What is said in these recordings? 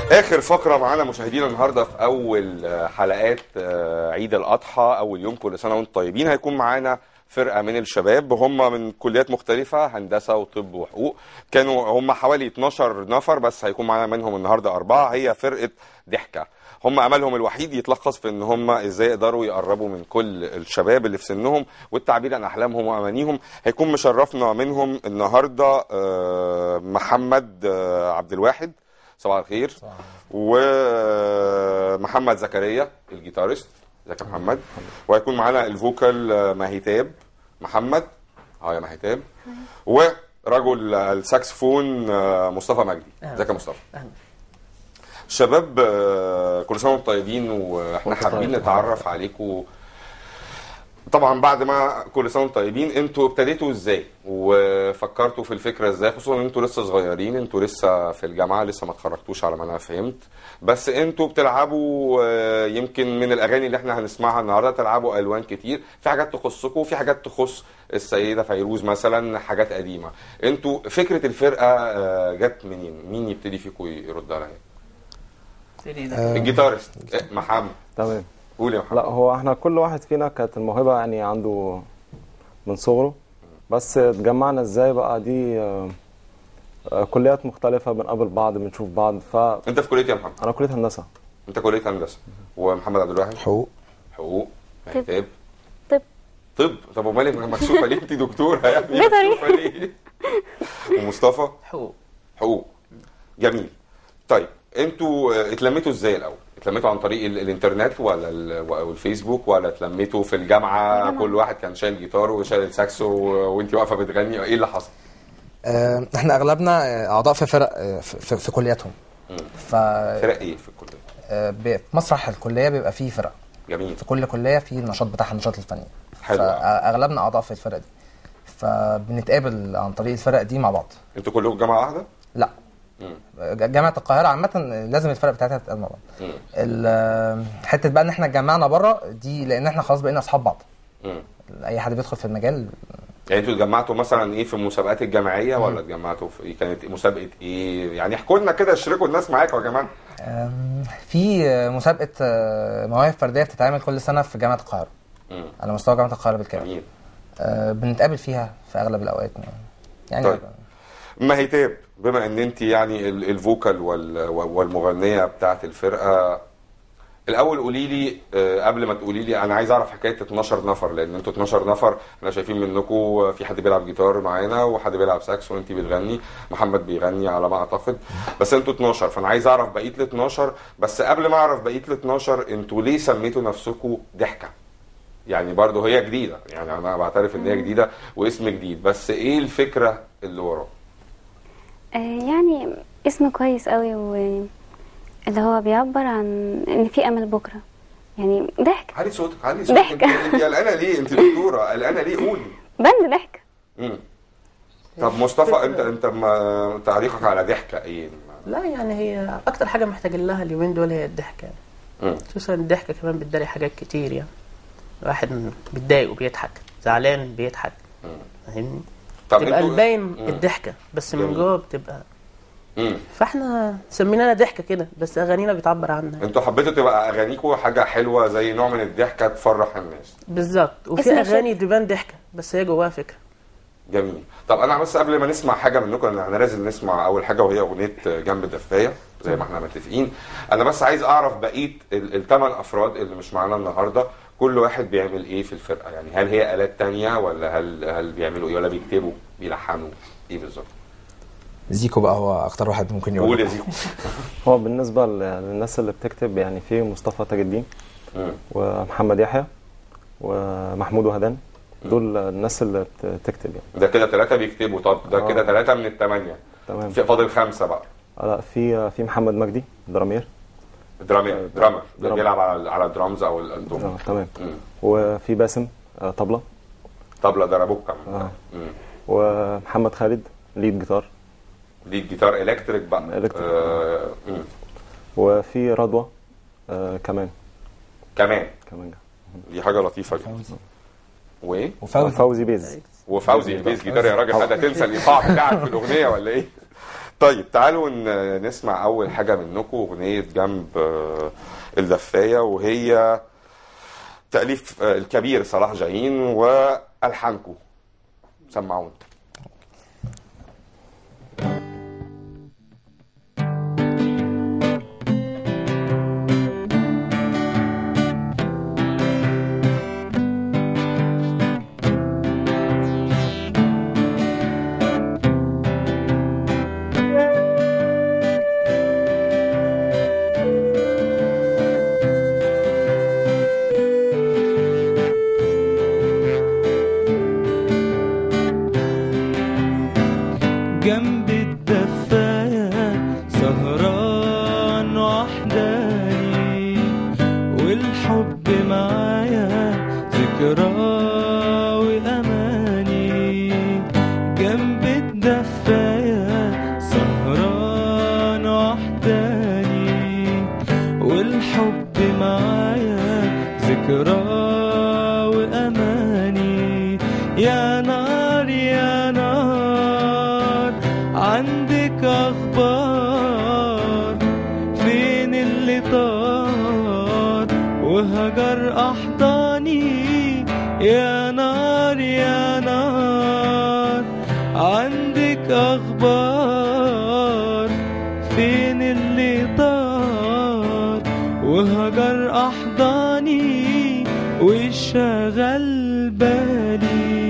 اخر فقره معانا مشاهدينا النهارده في اول آه، حلقات آه، عيد الاضحى اول يوم كل سنه وانتم طيبين هيكون معانا فرقه من الشباب هم من كليات مختلفه هندسه وطب وحقوق كانوا هم حوالي 12 نفر بس هيكون معانا منهم النهارده اربعه هي فرقه ضحكه هم املهم الوحيد يتلخص في ان هم ازاي يقدروا يقربوا من كل الشباب اللي في سنهم والتعبير عن احلامهم وامانيهم هيكون مشرفنا منهم النهارده آه، محمد آه، عبد الواحد صباح الخير ومحمد زكريا الجيتارست ازيك يا محمد وهيكون معانا الفوكال آه، مهيتاب محمد اه يا مهيتاب ورجل الساكسفون آه، مصطفى مجدي ازيك يا مصطفى أهلا. شباب آه، كل سنه وانتم طيبين واحنا وأنت حابين طيب. نتعرف عليكم طبعا بعد ما كل سنه وانتم طيبين انتوا ابتديتوا ازاي وفكرتوا في الفكره ازاي خصوصا ان انتوا لسه صغيرين انتوا لسه في الجامعه لسه ما اتخرجتوش على ما انا فهمت بس انتوا بتلعبوا آه، يمكن من الاغاني اللي احنا هنسمعها النهارده تلعبوا الوان كتير في حاجات تخصكم وفي حاجات تخص السيده فيروز مثلا حاجات قديمه انتوا فكره الفرقه آه، جت منين مين يبتدي فيكم يرد عليا سيدي ده. الجيتارست آه، محمد تمام قول يا محمد لا هو احنا كل واحد فينا كانت الموهبة يعني عنده من صغره بس اتجمعنا ازاي بقى دي آه، آه، كليات مختلفة بنقابل بعض بنشوف بعض فأنا انت في كليه إيه يا محمد كلية هندسة انت كليه هندسه ومحمد عبد الواحد حقوق حقوق طب. طب طب. طب طب امال إنت مكسوفه ليه انت دكتوره يا ابني بيطري. مكسوفه ليه ومصطفى حقوق حقوق جميل طيب انتوا اه، اتلميتوا ازاي الاول اتلميتوا عن طريق ال- الانترنت ولا ال- و- الفيسبوك ولا اتلميتوا في الجامعه الجامعة. كل واحد كان شايل جيتار وشايل الساكسو و- وانت واقفه بتغني ايه اللي حصل آه، احنا اغلبنا آه، اعضاء في فرق آه، في, في, في كلياتهم ف فرق ايه في الكليه آه، ب- في مسرح الكليه بيبقى فيه فرق جميل في كل كليه في النشاط بتاعها النشاط الفني حلو. فاغلبنا اعضاء في الفرق دي فبنتقابل عن طريق الفرق دي مع بعض انتوا كلكم جامعه واحده لا مم. ج- جامعه القاهره عامه لازم الفرق بتاعتها تتقابل مع بعض مم. ال- حته بقى ان احنا اتجمعنا بره دي لان احنا خلاص بقينا اصحاب بعض مم. اي حد بيدخل في المجال يعني انتوا اتجمعتوا مثلا ايه في المسابقات الجامعيه ولا اتجمعتوا في إيه؟ كانت مسابقه ايه يعني احكوا لنا كده اشركوا الناس معاكم يا جماعه آم، في آه، مسابقه آه، مواهب فرديه بتتعمل كل سنه في جامعه القاهره مم. على مستوى جامعه القاهره بالكامل جميل آه، بنتقابل فيها في اغلب الاوقات يعني طيب. مهيتاب بما ان انت يعني ال- الفوكال وال- والمغنيه بتاعت الفرقه الاول قولي لي آه، قبل ما تقولي لي انا عايز اعرف حكايه 12 نفر لان انتوا 12 نفر احنا شايفين منكم في حد بيلعب جيتار معانا وحد بيلعب ساكس وانت بتغني محمد بيغني على ما اعتقد بس انتوا 12 فانا عايز اعرف بقيه ال 12 بس قبل ما اعرف بقيه ال 12 انتوا ليه سميتوا نفسكم ضحكه يعني برضه هي جديده يعني انا بعترف ان هي جديده واسم جديد بس ايه الفكره اللي وراه آه، يعني اسم كويس قوي و اللي هو بيعبر عن ان في امل بكره يعني ضحك علي صوتك علي صوتك ضحك. انت انت قلقانه ليه انت دكتوره قلقانه ليه قولي بند ضحك مم. طب مصطفى انت انت ما تعليقك على ضحكه ايه لا يعني هي اكتر حاجه محتاجين لها اليومين دول هي الضحك يعني مم. خصوصا الضحكه كمان بتداري حاجات كتير يعني الواحد بيتضايق وبيضحك زعلان بيضحك فاهمني طب تبقى انتوا- الباين مم. الضحكه بس من جميل. جوه بتبقى مم. فاحنا سميناها ضحكه كده بس اغانينا بتعبر عنها انتوا حبيتوا تبقى اغانيكم حاجه حلوه زي نوع من الضحكه تفرح الناس بالظبط وفي اسم اغاني تبان ضحكه بس هي جواها فكره جميل طب انا بس قبل ما نسمع حاجه منكم لان احنا لازم نسمع اول حاجه وهي اغنيه جنب دفايه زي ما احنا متفقين انا بس عايز اعرف بقيه الثمان افراد اللي مش معانا النهارده كل واحد بيعمل ايه في الفرقه يعني هل هي الات تانية ولا هل هل بيعملوا ايه ولا بيكتبوا بيلحنوا ايه بالظبط زيكو بقى هو اكتر واحد ممكن يقول قول يا زيكو هو بالنسبة ل- للناس اللي بتكتب يعني في مصطفى تاج الدين مم. ومحمد يحيى ومحمود وهدان دول الناس اللي بت- بتكتب يعني ده كده ثلاثه بيكتبوا طب ده آه. كده ثلاثه من الثمانيه تمام في فاضل خمسه بقى آه، لا في في محمد مجدي درامير درامر درامر درامر. بيلعب على على الدرامز او الدوم آه، تمام مم. وفي باسم آه، طبلة طبلة دربوكا آه. مم. ومحمد خالد ليد جيتار ليد جيتار الكتريك بقى إلكتريك. آه. مم. وفي رضوى آه، كمان كمان كمان دي حاجه لطيفه جدا وايه وفوزي فوزي بيز وفوزي البيس جيتار يا راجل هذا تنسى الايقاع بتاعك في الاغنيه ولا ايه طيب تعالوا ن- نسمع اول حاجه منكم اغنيه جنب آه، الدفايه وهي تاليف آه، الكبير صلاح جاهين والحانكم سمعونا جنب الدفاية سهران وحداني والحب معايا ذكرى وأماني جنب الدفاية سهران وحداني والحب معايا ذكرى وأماني يا نار يا نار عندك أخبار فين اللي طار وهجر أحضاني يا نار يا نار عندك أخبار فين اللي طار وهجر أحضاني وشغل بالي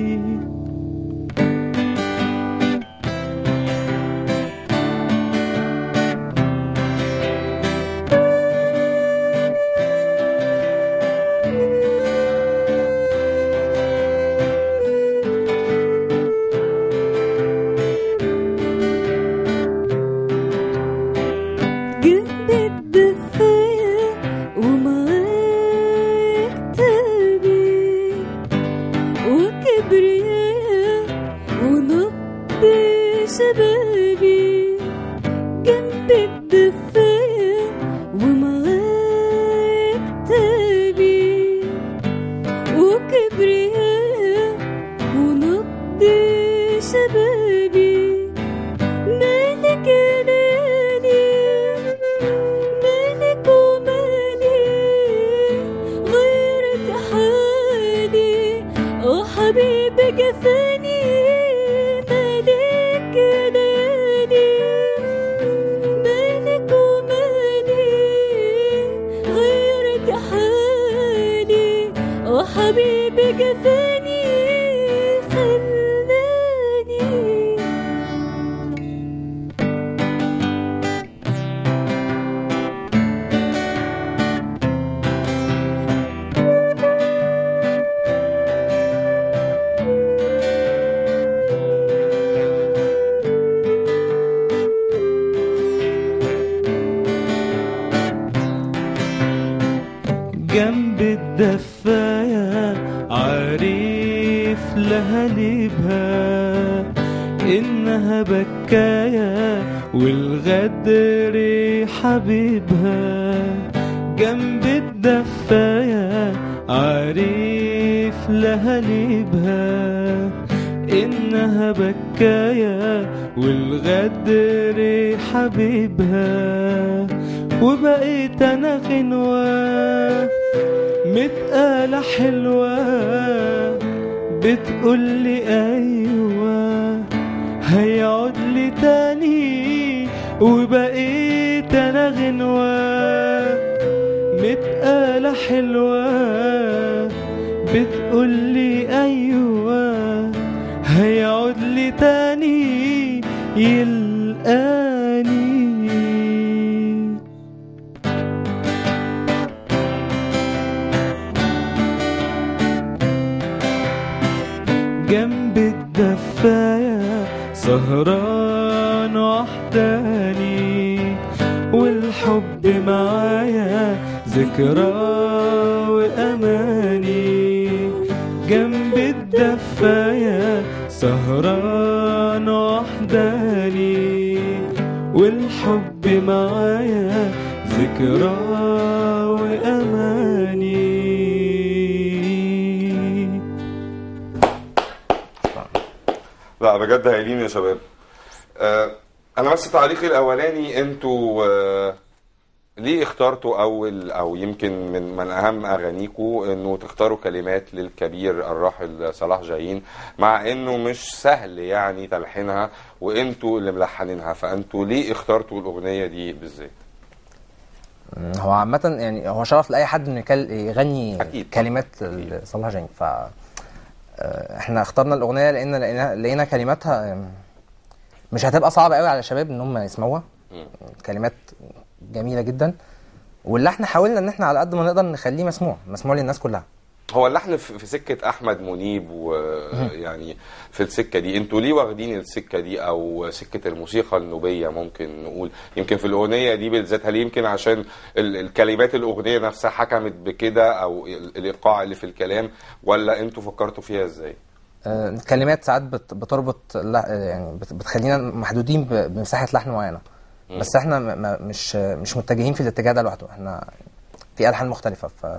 جنب الدفاية ومعاك تابي وكبرياء ونبض شبابي جنب الدفاية ومعاك تابي وكبرياء ونبض شبابي مالك يا ليلي مالك ومالي غيرت حالي وحبيبي جفاني مالك يا ليلي مالك ومالي غيرت حالي وحبيبي جفاني خلاني جنب الدفاية عارف لها لبها إنها بكاية والغدر حبيبها جنب الدفاية عارف لها لبها إنها بكاية والغدر حبيبها وبقيت أنا غنوة متقالة حلوة بتقولي أيوة هيقعد لي تاني وبقيت أنا غنوة متقالة حلوة بتقولي أيوة هيقعد لي تاني يلقاني جنب الدفاية سهران وحداني والحب معايا ذكرى وأماني جنب الدفاية سهران وحداني والحب معايا ذكرى وأماني لا بجد هايلين يا شباب آه انا بس تعليقي الاولاني انتوا آه، ليه اخترتوا اول او يمكن من من اهم اغانيكم انه تختاروا كلمات للكبير الراحل صلاح جايين مع انه مش سهل يعني تلحينها وانتوا اللي ملحنينها فانتوا ليه اخترتوا الاغنيه دي بالذات؟ مم، هو عامة يعني هو شرف لأي حد إنه يكل- يغني أكيد. كلمات صلاح جاهين ف آه، احنا اخترنا الأغنية لأن لقينا لقينا كلماتها آم، مش هتبقى صعبة قوي على الشباب إن هم يسمعوها كلمات جميلة جدا واللحن حاولنا إن احنا على قد ما نقدر نخليه مسموع مسموع للناس كلها هو اللحن في في سكه احمد منيب ويعني في السكه دي انتوا ليه واخدين السكه دي او سكه الموسيقى النوبيه ممكن نقول يمكن في الاغنيه دي بالذات هل يمكن عشان ال- الكلمات الاغنيه نفسها حكمت بكده او ال- الايقاع اللي في الكلام ولا انتوا فكرتوا فيها ازاي؟ آه، الكلمات ساعات بت- بتربط لا آه، يعني بت- بتخلينا محدودين ب- بمساحة لحن معينة بس احنا م- م- مش مش متجهين في الاتجاه ده لوحده احنا في ألحان مختلفة ف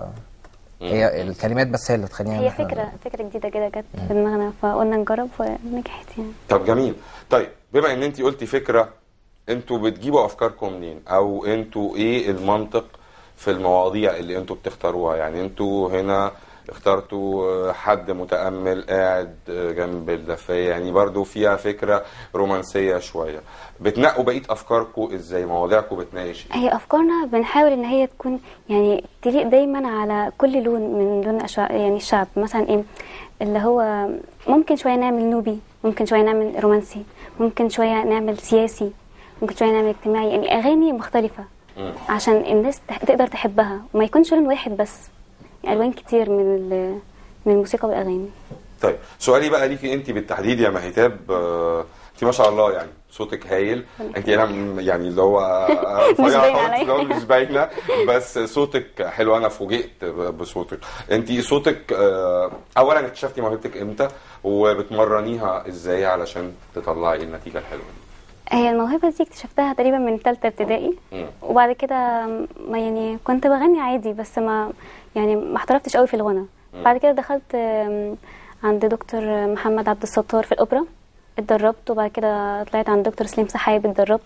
هي الكلمات بس هي اللي تخلينا هي إن إحنا- فكرة فكرة جديدة كده جت في دماغنا فقلنا نجرب ونجحت يعني طب جميل طيب بما ان انت قلتي فكره انتوا بتجيبوا افكاركم منين او انتوا ايه المنطق في المواضيع اللي انتوا بتختاروها يعني انتوا هنا اخترتوا حد متأمل قاعد جنب الدفاية يعني برضو فيها فكرة رومانسية شوية بتنقوا بقية أفكاركم إزاي مواضيعكم بتناقش إيه؟ هي افكارنا بنحاول ان هي تكون يعني تليق دايما على كل لون من لون أشع- يعني الشعب مثلا ايه اللي هو ممكن شويه نعمل نوبي ممكن شويه نعمل رومانسي ممكن شويه نعمل سياسي ممكن شويه نعمل اجتماعي يعني اغاني مختلفه مم. عشان الناس تح- تقدر تحبها وما يكونش لون واحد بس يعني الوان كتير من ال- من الموسيقى والاغاني طيب سؤالي بقى ليكي انت بالتحديد يا مهيتاب آه، انت ما شاء الله يعني صوتك هايل انت هنا م- يعني اللي هو آه، مش رفيعة باين خالص، عليا. اللي هو مش باينه بس صوتك حلو انا فوجئت ب- بصوتك انت صوتك آه، اولا اكتشفتي موهبتك امتى وبتمرنيها ازاي علشان تطلعي النتيجه الحلوه دي هي الموهبة دي اكتشفتها تقريبا من تالتة ابتدائي مم. وبعد كده ما يعني كنت بغني عادي بس ما يعني ما احترفتش قوي في الغنى بعد كده دخلت آم، عند دكتور محمد عبد الستار في الأوبرا اتدربت وبعد كده طلعت عند دكتور سليم سحايب اتدربت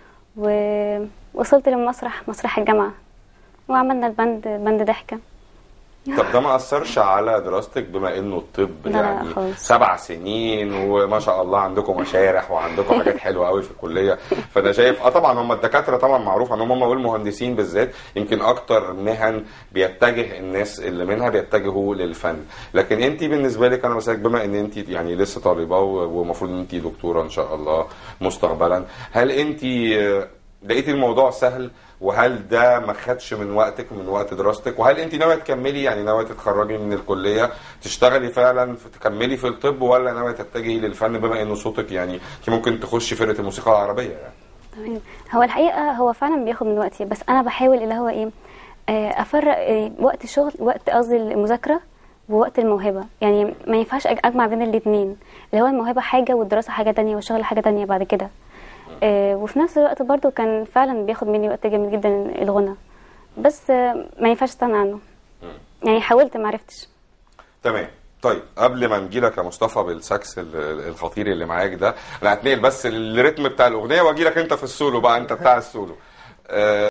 ووصلت للمسرح مسرح الجامعة وعملنا البند بند ضحكة طب ده ما اثرش على دراستك بما انه الطب لا، لا، يعني خالص. سبع سنين وما شاء الله عندكم مشارح وعندكم حاجات حلوه قوي في الكليه فانا شايف اه طبعا هم الدكاتره طبعا معروف عنهم هم والمهندسين بالذات يمكن اكتر مهن بيتجه الناس اللي منها بيتجهوا للفن لكن انت بالنسبه لك انا بسالك بما ان انت يعني لسه طالبه و- ومفروض ان انت دكتوره ان شاء الله مستقبلا هل انت آه، لقيتي الموضوع سهل وهل ده ما خدش من وقتك من وقت دراستك وهل انت ناويه تكملي يعني ناويه تتخرجي من الكليه تشتغلي فعلا في تكملي في الطب ولا ناويه تتجهي للفن بما انه صوتك يعني انت ممكن تخشي فرقه الموسيقى العربيه يعني تمام هو الحقيقه هو فعلا بياخد من وقتي بس انا بحاول اللي هو ايه آه، افرق آه، وقت الشغل وقت قصدي المذاكره ووقت الموهبه يعني ما ينفعش أج- اجمع بين الاثنين اللي هو الموهبه حاجه والدراسه حاجه تانية والشغل حاجه تانية بعد كده آه، وفي نفس الوقت برضو كان فعلا بياخد مني وقت جامد جدا الغنى بس آه، ما ينفعش استغنى عنه يعني حاولت ما عرفتش تمام طيب قبل ما نجي لك يا مصطفى بالساكس ال- ال- الخطير اللي معاك ده انا هتنقل بس الريتم بتاع الاغنيه واجي لك انت في السولو بقى انت بتاع السولو آه